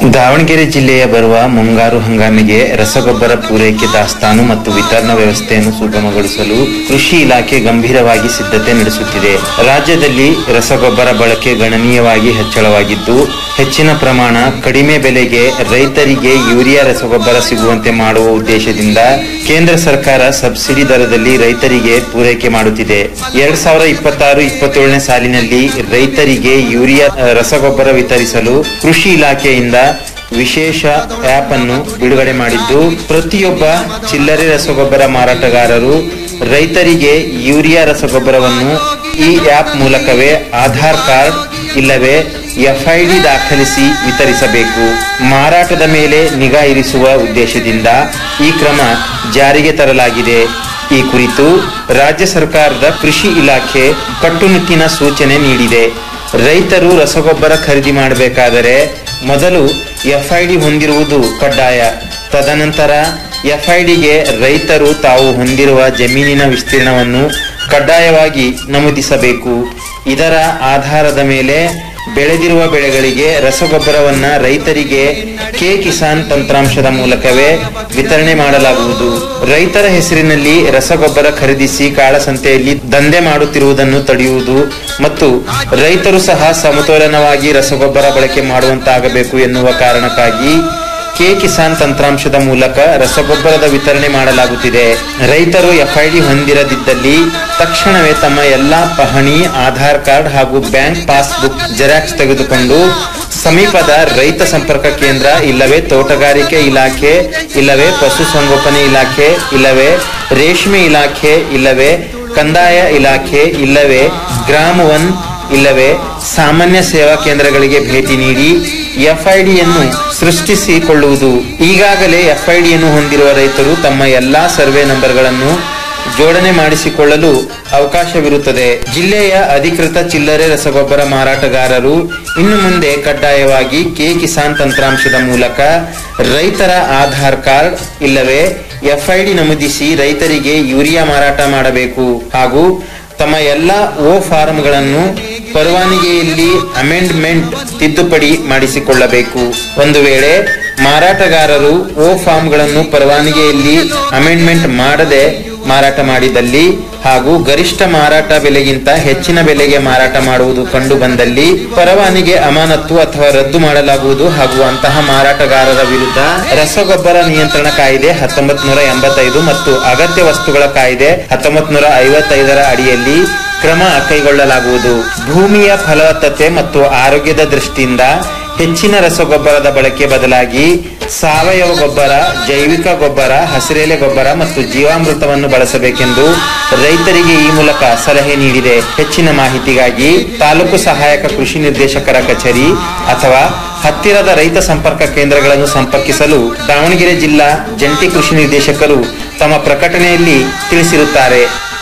ದಾವಣಗೆರೆ ಜಿಲ್ಲೆಯ ಬರುವ ಮುಂಗಾರು ಹಂಗಾಮಿಗೆ ರಸಗೊಬ್ಬರ ಪೂರೈಕೆ ದಾಸ್ತಾನು ಮತ್ತು ವಿತರಣಾ ವ್ಯವಸ್ಥೆಯನ್ನು ಸುಗಮಗೊಳಿಸಲು ಕೃಷಿ ಇಲಾಖೆ ಗಂಭೀರವಾಗಿ ಸಿದ್ಧತೆ ನಡೆಸುತ್ತಿದೆ ರಾಜ್ಯದಲ್ಲಿ ರಸಗೊಬ್ಬರ ಬಳಕೆ ಗಣನೀಯವಾಗಿ ಹೆಚ್ಚಳವಾಗಿದ್ದು ಹೆಚ್ಚಿನ ಪ್ರಮಾಣ ಕಡಿಮೆ ಬೆಲೆಗೆ ರೈತರಿಗೆ ಯೂರಿಯಾ ರಸಗೊಬ್ಬರ ಸಿಗುವಂತೆ ಮಾಡುವ ಉದ್ದೇಶದಿಂದ ಕೇಂದ್ರ ಸರ್ಕಾರ ಸಬ್ಸಿಡಿ ದರದಲ್ಲಿ ರೈತರಿಗೆ ಪೂರೈಕೆ ಮಾಡುತ್ತಿದೆ ಎರಡ್ ಸಾವಿರದ ಇಪ್ಪತ್ತಾರು ಇಪ್ಪತ್ತೇಳನೇ ಸಾಲಿನಲ್ಲಿ ರೈತರಿಗೆ ಯೂರಿಯಾ ಅ, ರಸಗೊಬ್ಬರ ವಿತರಿಸಲು ಕೃಷಿ ಇಲಾಖೆಯಿಂದ ವಿಶೇಷ ಆಪ್ ಅನ್ನು ಬಿಡುಗಡೆ ಮಾಡಿದ್ದು ಪ್ರತಿಯೊಬ್ಬ ಚಿಲ್ಲರೆ ರಸಗೊಬ್ಬರ ಮಾರಾಟಗಾರರು ರೈತರಿಗೆ ಯೂರಿಯಾ ರಸಗೊಬ್ಬರವನ್ನು ಈ ಆಪ್ ಮೂಲಕವೇ ಆಧಾರ್ ಕಾರ್ಡ್ ಇಲ್ಲವೇ ಎಫ್ಐಡಿ ದಾಖಲಿಸಿ ವಿತರಿಸಬೇಕು ಮಾರಾಟದ ಮೇಲೆ ನಿಗಾ ಇರಿಸುವ ಉದ್ದೇಶದಿಂದ ಈ ಕ್ರಮ ಜಾರಿಗೆ ತರಲಾಗಿದೆ ಈ ಕುರಿತು ರಾಜ್ಯ ಸರ್ಕಾರದ ಕೃಷಿ ಇಲಾಖೆ ಕಟ್ಟುನಿಟ್ಟಿನ ಸೂಚನೆ ನೀಡಿದೆ ರೈತರು ರಸಗೊಬ್ಬರ ಖರೀದಿ ಮಾಡಬೇಕಾದರೆ ಮೊದಲು ಎಫ್ಐಡಿ ಹೊಂದಿರುವುದು ಕಡ್ಡಾಯ ತದನಂತರ ಎಫ್ಐಡಿಗೆ ರೈತರು ತಾವು ಹೊಂದಿರುವ ಜಮೀನಿನ ವಿಸ್ತೀರ್ಣವನ್ನು ಕಡ್ಡಾಯವಾಗಿ ನಮೂದಿಸಬೇಕು ಇದರ ಆಧಾರದ ಮೇಲೆ ಬೆಳೆದಿರುವ ಬೆಳೆಗಳಿಗೆ ರಸಗೊಬ್ಬರವನ್ನ ರೈತರಿಗೆ ಕೆ ಕಿಸಾನ್ ತಂತ್ರಾಂಶದ ಮೂಲಕವೇ ವಿತರಣೆ ಮಾಡಲಾಗುವುದು ರೈತರ ಹೆಸರಿನಲ್ಲಿ ರಸಗೊಬ್ಬರ ಖರೀದಿಸಿ ಕಾಳಸಂತೆಯಲ್ಲಿ ದಂಧೆ ಮಾಡುತ್ತಿರುವುದನ್ನು ತಡೆಯುವುದು ಮತ್ತು ರೈತರು ಸಹ ಸಮತೋಲನವಾಗಿ ರಸಗೊಬ್ಬರ ಬಳಕೆ ಮಾಡುವಂತಾಗಬೇಕು ಎನ್ನುವ ಕಾರಣಕ್ಕಾಗಿ ಕೆ ಕಿಸಾನ್ ತಂತ್ರಾಂಶದ ಮೂಲಕ ರಸಗೊಬ್ಬರದ ವಿತರಣೆ ಮಾಡಲಾಗುತ್ತಿದೆ ರೈತರು ಎಫ್ಐಡಿ ಹೊಂದಿರದಿದ್ದಲ್ಲಿ ತಕ್ಷಣವೇ ತಮ್ಮ ಎಲ್ಲಾ ಪಹಣಿ ಆಧಾರ್ ಕಾರ್ಡ್ ಹಾಗೂ ಬ್ಯಾಂಕ್ ಪಾಸ್ಬುಕ್ ಜೆರಾಕ್ಸ್ ತೆಗೆದುಕೊಂಡು ಸಮೀಪದ ರೈತ ಸಂಪರ್ಕ ಕೇಂದ್ರ ಇಲ್ಲವೇ ತೋಟಗಾರಿಕೆ ಇಲಾಖೆ ಇಲ್ಲವೇ ಪಶುಸಂಗೋಪನೆ ಇಲಾಖೆ ಇಲ್ಲವೇ ರೇಷ್ಮೆ ಇಲಾಖೆ ಇಲ್ಲವೇ ಕಂದಾಯ ಇಲಾಖೆ ಇಲ್ಲವೇ ಗ್ರಾಮ ಒನ್ ಇಲ್ಲವೇ ಸಾಮಾನ್ಯ ಸೇವಾ ಕೇಂದ್ರಗಳಿಗೆ ಭೇಟಿ ನೀಡಿ ಎಫ್ಐಡಿಯನ್ನು ಸೃಷ್ಟಿಸಿಕೊಳ್ಳುವುದು ಈಗಾಗಲೇ ಎಫ್ಐಡಿಯನ್ನು ಹೊಂದಿರುವ ರೈತರು ತಮ್ಮ ಎಲ್ಲಾ ಸರ್ವೆ ನಂಬರ್ಗಳನ್ನು ಜೋಡಣೆ ಮಾಡಿಸಿಕೊಳ್ಳಲು ಅವಕಾಶವಿರುತ್ತದೆ ಜಿಲ್ಲೆಯ ಅಧಿಕೃತ ಚಿಲ್ಲರೆ ರಸಗೊಬ್ಬರ ಮಾರಾಟಗಾರರು ಇನ್ನು ಮುಂದೆ ಕಡ್ಡಾಯವಾಗಿ ಕೆ ಕಿಸಾನ್ ತಂತ್ರಾಂಶದ ಮೂಲಕ ರೈತರ ಆಧಾರ್ ಕಾರ್ಡ್ ಇಲ್ಲವೇ ಎಫ್ಐಡಿ ನಮೂದಿಸಿ ರೈತರಿಗೆ ಯೂರಿಯಾ ಮಾರಾಟ ಮಾಡಬೇಕು ಹಾಗೂ ತಮ್ಮ ಎಲ್ಲ ಓ ಫಾರಂಗಳನ್ನು ಪರವಾನಗಿಯಲ್ಲಿ ಅಮೆಂಡ್ಮೆಂಟ್ ತಿದ್ದುಪಡಿ ಮಾಡಿಸಿಕೊಳ್ಳಬೇಕು ಒಂದು ವೇಳೆ ಮಾರಾಟಗಾರರು ಓ ಫಾರ್ಮ್ಗಳನ್ನು ಪರವಾನಗಿಯಲ್ಲಿ ಅಮೆಂಡ್ಮೆಂಟ್ ಮಾಡದೆ ಮಾರಾಟ ಮಾಡಿದಲ್ಲಿ ಹಾಗೂ ಗರಿಷ್ಠ ಮಾರಾಟ ಬೆಲೆಗಿಂತ ಹೆಚ್ಚಿನ ಬೆಲೆಗೆ ಮಾರಾಟ ಮಾಡುವುದು ಕಂಡು ಬಂದಲ್ಲಿ ಪರವಾನಗಿ ಅಮಾನತ್ತು ಅಥವಾ ರದ್ದು ಮಾಡಲಾಗುವುದು ಹಾಗೂ ಅಂತಹ ಮಾರಾಟಗಾರರ ವಿರುದ್ಧ ರಸಗೊಬ್ಬರ ನಿಯಂತ್ರಣ ಕಾಯ್ದೆ ಹತ್ತೊಂಬತ್ ನೂರ ಎಂಬತ್ತೈದು ಮತ್ತು ಅಗತ್ಯ ವಸ್ತುಗಳ ಕಾಯ್ದೆ ಹತ್ತೊಂಬತ್ ನೂರ ಐವತ್ತೈದರ ಅಡಿಯಲ್ಲಿ ಕ್ರಮ ಕೈಗೊಳ್ಳಲಾಗುವುದು ಭೂಮಿಯ ಫಲವತ್ತತೆ ಮತ್ತು ಆರೋಗ್ಯದ ದೃಷ್ಟಿಯಿಂದ ಹೆಚ್ಚಿನ ರಸಗೊಬ್ಬರದ ಬಳಕೆ ಬದಲಾಗಿ ಸಾವಯವ ಗೊಬ್ಬರ ಜೈವಿಕ ಗೊಬ್ಬರ ಹಸಿರೆಲೆ ಗೊಬ್ಬರ ಮತ್ತು ಜೀವಾಮೃತವನ್ನು ಬಳಸಬೇಕೆಂದು ರೈತರಿಗೆ ಈ ಮೂಲಕ ಸಲಹೆ ನೀಡಿದೆ ಹೆಚ್ಚಿನ ಮಾಹಿತಿಗಾಗಿ ತಾಲೂಕು ಸಹಾಯಕ ಕೃಷಿ ನಿರ್ದೇಶಕರ ಕಚೇರಿ ಅಥವಾ ಹತ್ತಿರದ ರೈತ ಸಂಪರ್ಕ ಕೇಂದ್ರಗಳನ್ನು ಸಂಪರ್ಕಿಸಲು ದಾವಣಗೆರೆ ಜಿಲ್ಲಾ ಜಂಟಿ ಕೃಷಿ ನಿರ್ದೇಶಕರು ತಮ್ಮ ಪ್ರಕಟಣೆಯಲ್ಲಿ ತಿಳಿಸಿರುತ್ತಾರೆ